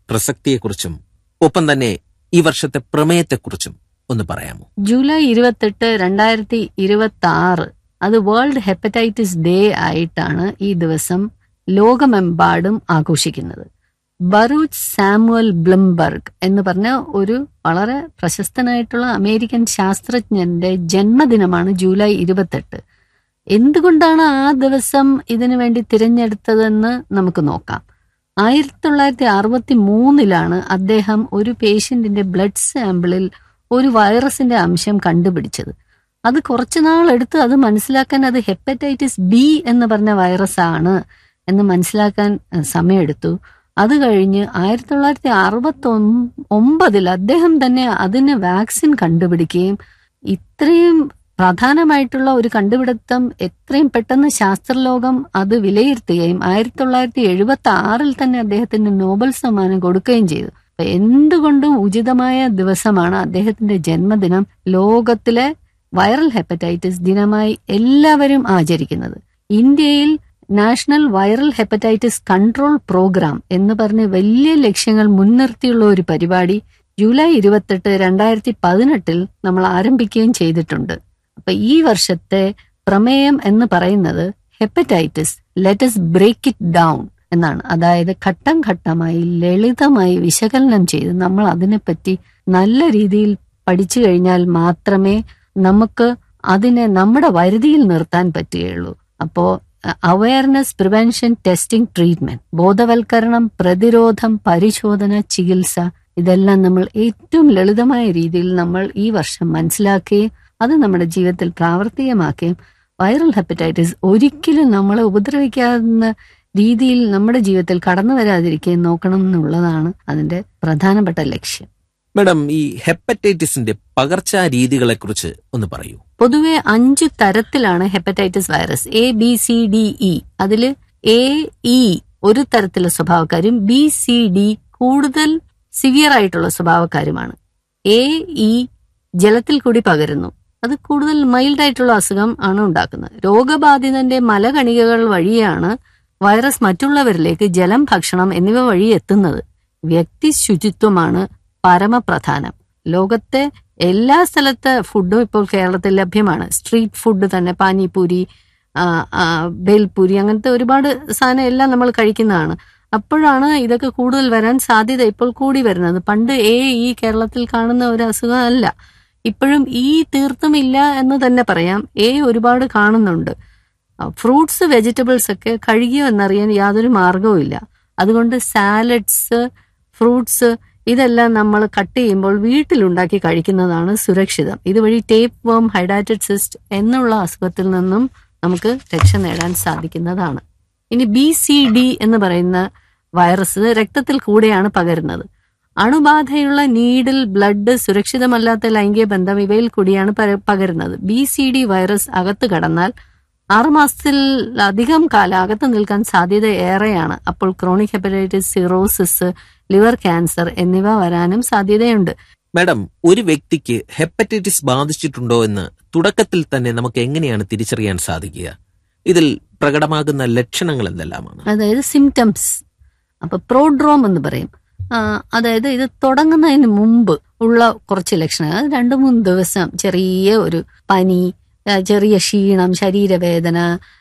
പ്രസക്തിയെക്കുറിച്ചും ഒപ്പം തന്നെ ഈ വർഷത്തെ പ്രമേയത്തെക്കുറിച്ചും ഒന്ന് പറയാമോ ജൂലൈ ഇരുപത്തെട്ട് രണ്ടായിരത്തി ഇരുപത്തി ആറ് അത് വേൾഡ് ഹെപ്പറ്റൈറ്റിസ് ഡേ ആയിട്ടാണ് ഈ ദിവസം ലോകമെമ്പാടും ആഘോഷിക്കുന്നത് ബറൂച്ച് സാമുവൽ ബ്ലംബർഗ് എന്ന് പറഞ്ഞ ഒരു വളരെ പ്രശസ്തനായിട്ടുള്ള അമേരിക്കൻ ശാസ്ത്രജ്ഞന്റെ ജന്മദിനമാണ് ജൂലൈ ഇരുപത്തെട്ട് എന്തുകൊണ്ടാണ് ആ ദിവസം ഇതിനു വേണ്ടി തിരഞ്ഞെടുത്തതെന്ന് നമുക്ക് നോക്കാം ആയിരത്തി തൊള്ളായിരത്തി അറുപത്തി മൂന്നിലാണ് അദ്ദേഹം ഒരു പേഷ്യന്റിന്റെ ബ്ലഡ് സാമ്പിളിൽ ഒരു വൈറസിന്റെ അംശം കണ്ടുപിടിച്ചത് അത് കുറച്ചുനാൾ എടുത്ത് അത് മനസ്സിലാക്കാൻ അത് ഹെപ്പറ്റൈറ്റിസ് ബി എന്ന് പറഞ്ഞ വൈറസ് ആണ് എന്ന് മനസ്സിലാക്കാൻ അഹ്, സമയമെടുത്തു അത് കഴിഞ്ഞ് ആയിരത്തി തൊള്ളായിരത്തി അറുപത്തി ഒമ്പതിൽ അദ്ദേഹം തന്നെ അതിന് വാക്സിൻ കണ്ടുപിടിക്കുകയും ഇത്രയും പ്രധാനമായിട്ടുള്ള ഒരു കണ്ടുപിടുത്തം എത്രയും പെട്ടെന്ന് ശാസ്ത്രലോകം അത് വിലയിരുത്തുകയും ആയിരത്തി തൊള്ളായിരത്തി എഴുപത്തി ആറിൽ തന്നെ അദ്ദേഹത്തിന് നോബൽ സമ്മാനം കൊടുക്കുകയും ചെയ്തു അപ്പൊ എന്തുകൊണ്ടും ഉചിതമായ ദിവസമാണ് അദ്ദേഹത്തിന്റെ ജന്മദിനം ലോകത്തിലെ വൈറൽ ഹെപ്പറ്റൈറ്റിസ് ദിനമായി എല്ലാവരും ആചരിക്കുന്നത് ഇന്ത്യയിൽ national viral hepatitis control programme എന്ന് പറഞ്ഞ് വലിയ ലക്ഷ്യങ്ങൾ മുൻനിർത്തിയുള്ള ഒരു പരിപാടി ജൂലൈ ഇരുപത്തെട്ട് രണ്ടായിരത്തി പതിനെട്ടിൽ നമ്മൾ ആരംഭിക്കുകയും ചെയ്തിട്ടുണ്ട് അപ്പൊ ഈ വർഷത്തെ പ്രമേയം എന്ന് പറയുന്നത് hepatitis let's break it down എന്നാണ് അതായത് ഘട്ടം ഘട്ടമായി ലളിതമായി വിശകലനം ചെയ്ത് നമ്മൾ അതിനെപ്പറ്റി നല്ല രീതിയിൽ പഠിച്ചു കഴിഞ്ഞാൽ മാത്രമേ നമുക്ക് അതിനെ നമ്മുടെ വരുതിയിൽ നിർത്താൻ പറ്റുകയുള്ളൂ അപ്പോ അവയർനെസ് പ്രിവെൻഷൻ ടെസ്റ്റിംഗ് ട്രീറ്റ്മെന്റ് ബോധവൽക്കരണം പ്രതിരോധം പരിശോധന ചികിത്സ ഇതെല്ലാം നമ്മൾ ഏറ്റവും ലളിതമായ രീതിയിൽ നമ്മൾ ഈ വർഷം മനസ്സിലാക്കുകയും അത് നമ്മുടെ ജീവിതത്തിൽ പ്രാവർത്തികമാക്കുകയും വൈറൽ ഹെപ്പറ്റൈറ്റിസ് ഒരിക്കലും നമ്മളെ ഉപദ്രവിക്കാവുന്ന രീതിയിൽ നമ്മുടെ ജീവിതത്തിൽ കടന്നു വരാതിരിക്കുകയും നോക്കണം എന്നുള്ളതാണ് അതിന്റെ പ്രധാനപ്പെട്ട ലക്ഷ്യം മാഡം ഈ ഹെപ്പറ്റൈറ്റിസിന്റെ പകർച്ചാ രീതികളെക്കുറിച്ച് ഒന്ന് പറയൂ പൊതുവെ അഞ്ച് തരത്തിലാണ് hepatitis virus A B C D E അതില് എ ഇ ഒരു തരത്തിലുള്ള സ്വഭാവക്കാരും ബി സി ഡി കൂടുതൽ സിവിയർ ആയിട്ടുള്ള സ്വഭാവക്കാരുമാണ് എ ഇ ജലത്തിൽ കൂടി പകരുന്നു അത് കൂടുതൽ മൈൽഡ് ആയിട്ടുള്ള അസുഖം ആണ് ഉണ്ടാക്കുന്നത് രോഗബാധിതന്റെ മലകണികകൾ വഴിയാണ് വൈറസ് മറ്റുള്ളവരിലേക്ക് ജലം ഭക്ഷണം എന്നിവ വഴി എത്തുന്നത് വ്യക്തി ശുചിത്വമാണ് പരമപ്രധാനം ലോകത്തെ എല്ലാ സ്ഥലത്തെ ഫുഡും ഇപ്പോൾ കേരളത്തിൽ ലഭ്യമാണ് സ്ട്രീറ്റ് ഫുഡ് തന്നെ പാനിപൂരി ആ, ആ, ബേൽപൂരി അങ്ങനത്തെ ഒരുപാട് സാധനം എല്ലാം നമ്മൾ കഴിക്കുന്നതാണ് അപ്പോഴാണ് ഇതൊക്കെ കൂടുതൽ വരാൻ സാധ്യത ഇപ്പോൾ കൂടി വരുന്നത് പണ്ട് ഏ ഈ കേരളത്തിൽ കാണുന്ന ഒരു അസുഖം അല്ല ഇപ്പോഴും ഈ തീർത്തും ഇല്ല എന്ന് തന്നെ പറയാം എ ഒരുപാട് കാണുന്നുണ്ട് ഫ്രൂട്ട്സ് വെജിറ്റബിൾസ് ഒക്കെ കഴുകിയോ എന്നറിയാൻ യാതൊരു മാർഗവും ഇല്ല അതുകൊണ്ട് സാലഡ്സ് ഫ്രൂട്ട്സ് ഇതെല്ലാം നമ്മൾ കട്ട് ചെയ്യുമ്പോൾ വീട്ടിലുണ്ടാക്കി കഴിക്കുന്നതാണ് സുരക്ഷിതം ഇതുവഴി ടേപ്പ് വേം ഹൈഡാറ്റഡ് സിസ്റ്റ് എന്നുള്ള അസുഖത്തിൽ നിന്നും നമുക്ക് രക്ഷ നേടാൻ സാധിക്കുന്നതാണ് ഇനി ബി സി ഡി എന്ന് പറയുന്ന വൈറസ് രക്തത്തിൽ കൂടെയാണ് പകരുന്നത് അണുബാധയുള്ള നീഡിൽ ബ്ലഡ് സുരക്ഷിതമല്ലാത്ത ലൈംഗിക ബന്ധം ഇവയിൽ കൂടിയാണ് പര- പകരുന്നത് ബി സി ഡി വൈറസ് അകത്ത് കടന്നാൽ ആറുമാസത്തിൽ അധികം കാലം അകത്ത് നിൽക്കാൻ സാധ്യത ഏറെയാണ് അപ്പോൾ chronic hepatitis cirrhosis liver cancer എന്നിവ വരാനും സാധ്യതയുണ്ട് മാഡം ഒരു വ്യക്തിക്ക് ഹെപ്പറ്റൈറ്റിസ് ബാധിച്ചിട്ടുണ്ടോ എന്ന് തുടക്കത്തിൽ തന്നെ നമുക്ക് എങ്ങനെയാണ് തിരിച്ചറിയാൻ സാധിക്കുക ഇതിൽ പ്രകടമാകുന്ന ലക്ഷണങ്ങൾ എന്തെല്ലാമാണ് അതായത് സിംറ്റംസ് അപ്പൊ പ്രോഡ്രോം എന്ന് പറയും ആ, അതായത് ഇത് തുടങ്ങുന്നതിന് മുമ്പ് ഉള്ള കുറച്ച് ലക്ഷണങ്ങൾ അത് രണ്ടു മൂന്ന് ദിവസം ചെറിയ ഒരു പനി ആ, ചെറിയ ക്ഷീണം ശരീരവേദന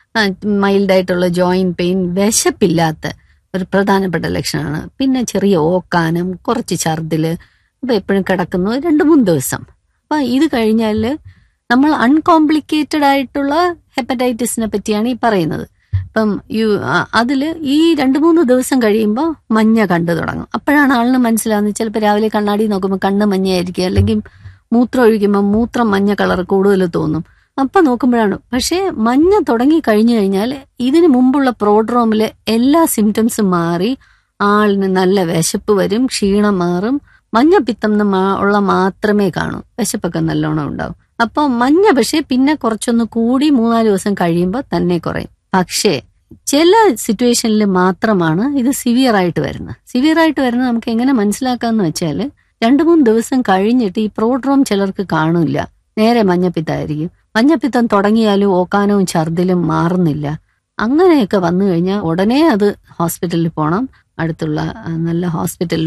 മൈൽഡ് ആയിട്ടുള്ള ജോയിന്റ് പെയിൻ വിശപ്പില്ലാത്ത ഒരു പ്രധാനപ്പെട്ട ലക്ഷണമാണ് പിന്നെ ചെറിയ ഓക്കാനം കുറച്ച് ഛർദില് അപ്പൊ എപ്പോഴും കിടക്കുന്നു രണ്ടു മൂന്ന് ദിവസം അപ്പൊ ഇത് കഴിഞ്ഞാല് നമ്മൾ അൺകോംപ്ലിക്കേറ്റഡ് ആയിട്ടുള്ള ഹെപ്പറ്റൈറ്റിസിനെ പറ്റിയാണ് ഈ പറയുന്നത് ഇപ്പം യു ആ, അതില് ഈ രണ്ടു മൂന്ന് ദിവസം കഴിയുമ്പോൾ മഞ്ഞ കണ്ടു തുടങ്ങും അപ്പോഴാണ് ആളിന് മനസ്സിലാവുന്നത് ചിലപ്പോൾ രാവിലെ കണ്ണാടി നോക്കുമ്പോൾ കണ്ണ് മഞ്ഞയായിരിക്കും അല്ലെങ്കിൽ മൂത്രം ഒഴിക്കുമ്പോൾ മൂത്രം മഞ്ഞ കളർ കൂടുതൽ തോന്നും അപ്പൊ നോക്കുമ്പോഴാണ് പക്ഷേ മഞ്ഞ തുടങ്ങി കഴിഞ്ഞു കഴിഞ്ഞാൽ ഇതിന് മുമ്പുള്ള പ്രോഡ്രോമിലെ എല്ലാ സിംറ്റംസും മാറി ആളിന് നല്ല വിശപ്പ് വരും ക്ഷീണം മാറും മഞ്ഞപ്പിത്തം എന്ന് മാ- ഉള്ള മാത്രമേ കാണൂ വിശപ്പൊക്കെ നല്ലോണം ഉണ്ടാവും അപ്പൊ മഞ്ഞ പക്ഷേ പിന്നെ കുറച്ചൊന്ന് കൂടി മൂന്നാല് ദിവസം കഴിയുമ്പോൾ തന്നെ കുറയും പക്ഷേ ചില സിറ്റുവേഷനിൽ മാത്രമാണ് ഇത് സിവിയർ ആയിട്ട് വരുന്നത് സിവിയർ ആയിട്ട് വരുന്നത് നമുക്ക് എങ്ങനെ മനസ്സിലാക്കാന്ന് വെച്ചാൽ രണ്ടു മൂന്ന് ദിവസം കഴിഞ്ഞിട്ട് ഈ പ്രോഡ്രോം ചിലർക്ക് കാണില്ല നേരെ മഞ്ഞപ്പിത്തായിരിക്കും മഞ്ഞപ്പിത്തം തുടങ്ങിയാലും ഓക്കാനവും ഛർദിലും മാറുന്നില്ല അങ്ങനെയൊക്കെ വന്നു കഴിഞ്ഞാൽ ഉടനെ അത് ഹോസ്പിറ്റലിൽ പോകണം അടുത്തുള്ള ആ, നല്ല ഹോസ്പിറ്റലിൽ